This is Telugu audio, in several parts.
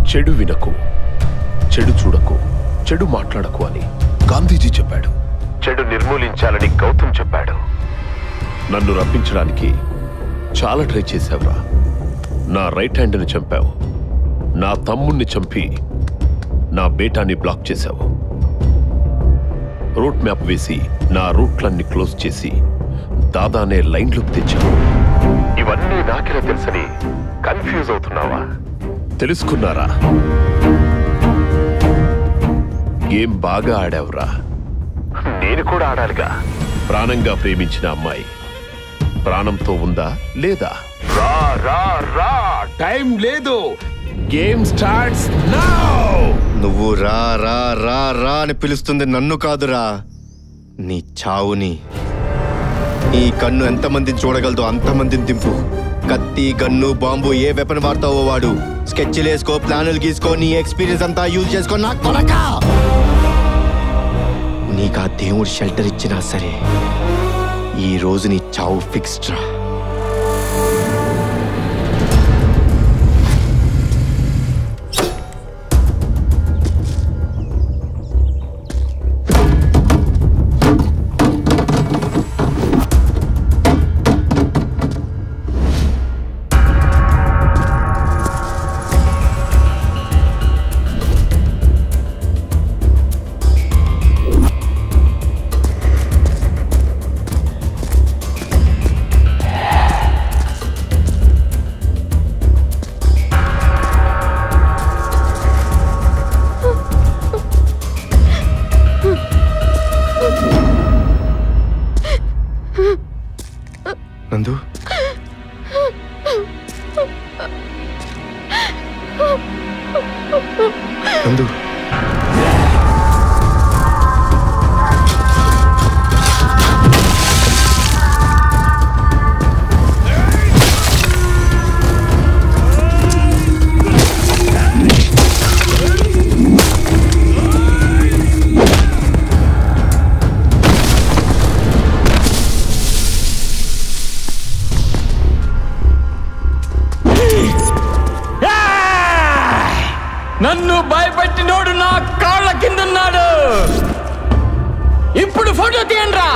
చెడు వినకు చెడు చూడకు చెడు మాట్లాడకు అని గాంధీజీ చెప్పాడు చెడు నిర్మూలించాలని గౌతమ్ చెప్పాడు నన్ను రప్పించడానికి చాలా ట్రై చేశావురా నా రైట్ హ్యాండ్ని చంపావు నా తమ్ముణ్ణి చంపి నా బేటాని బ్లాక్ చేశావు రూట్ మ్యాప్ వేసి నా రూట్లన్నీ క్లోజ్ చేసి దాదానే లైన్లోకి తెచ్చావు ఇవన్నీ నాకెలా తెలుసని కన్ఫ్యూజ్ అవుతున్నావా తెలుసుకున్నారా గేమ్ బాగా ఆడావురా నేను కూడా ఆడాలిగా ప్రాణంగా ప్రేమించిన అమ్మాయి ప్రాణంతో ఉందా లేదా రా రా రా టైం లేదు గేమ్ స్టార్ట్స్ నౌ నువ్వు రా రా రా రా అని పిలుస్తుంది నన్ను కాదురా నీ చావుని నీ కన్ను ఎంతమందిని చూడగలదో అంతమందిని దింపు కత్తి గన్ను బాంబు ఏ వెపన్ వాడతావో వాడు స్కెచ్లు వేసుకో ప్లానులు గీసుకో నీ ఎక్స్పీరియన్స్ అంతా యూజ్ చేసుకో నాకు కొడక నీకు ఆ దేవుడు షెల్టర్ ఇచ్చినా సరే ఈ రోజు నీ చావు ఫిక్స్డ్ రా నందు నందు నన్ను భయపెట్టినోడు నా కాళ్ళ కిందున్నాడు ఇప్పుడు ఫోటో తీయండిరా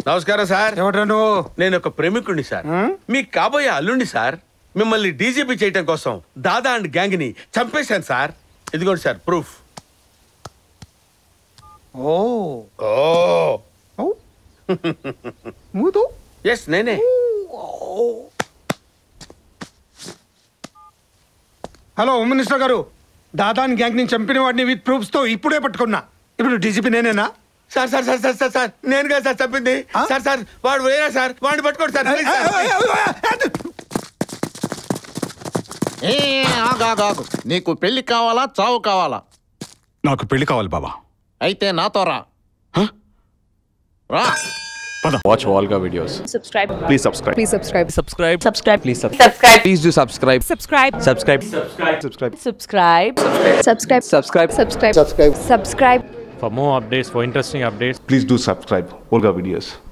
నమస్కారం సార్ ఏమిటా నువ్వు నేను ఒక ప్రేమికుడిని సార్ మీకు కాబోయే అల్లుండి సార్ మిమ్మల్ని డీజీపీ చేయటం కోసం దాదా అండ్ గ్యాంగ్ ని చంపేశాను సార్ ఇదిగోండి సార్ ప్రూఫ్ ఓ ఓ మూదు ఎస్ నేనే హలో హోమ్ మినిస్టర్ గారు దాదాని గ్యాంగ్ ని చంపిన వాడిని విత్ ప్రూఫ్స్ తో ఇప్పుడే పట్టుకున్నా ఇప్పుడు డీజీపీ నేనేనా sir sir sir sir sir sir నేను కదా సార్ చెప్పింది ఆ? సార్ సార్ వాడు వేరే సార్ వాడిని పట్టుకోండి సార్ ప్లీజ్ సార్. ఏ ఆగు, ఆగు, ఆగు. నీకు పెళ్లి కావాలా చావు కావాలా నాకు పెళ్లి కావాలి బాబా అయితే నాతో రా రా Watch Volga videos. subscribe Please subscribe. please subscribe Subscribe. subscribe Please subscribe. subscribe Please do subscribe. subscribe Subscribe. Subscribe. subscribe subscribe Subscribe. subscribe subscribe subscribe For more updates, for interesting updates, please do subscribe Olga videos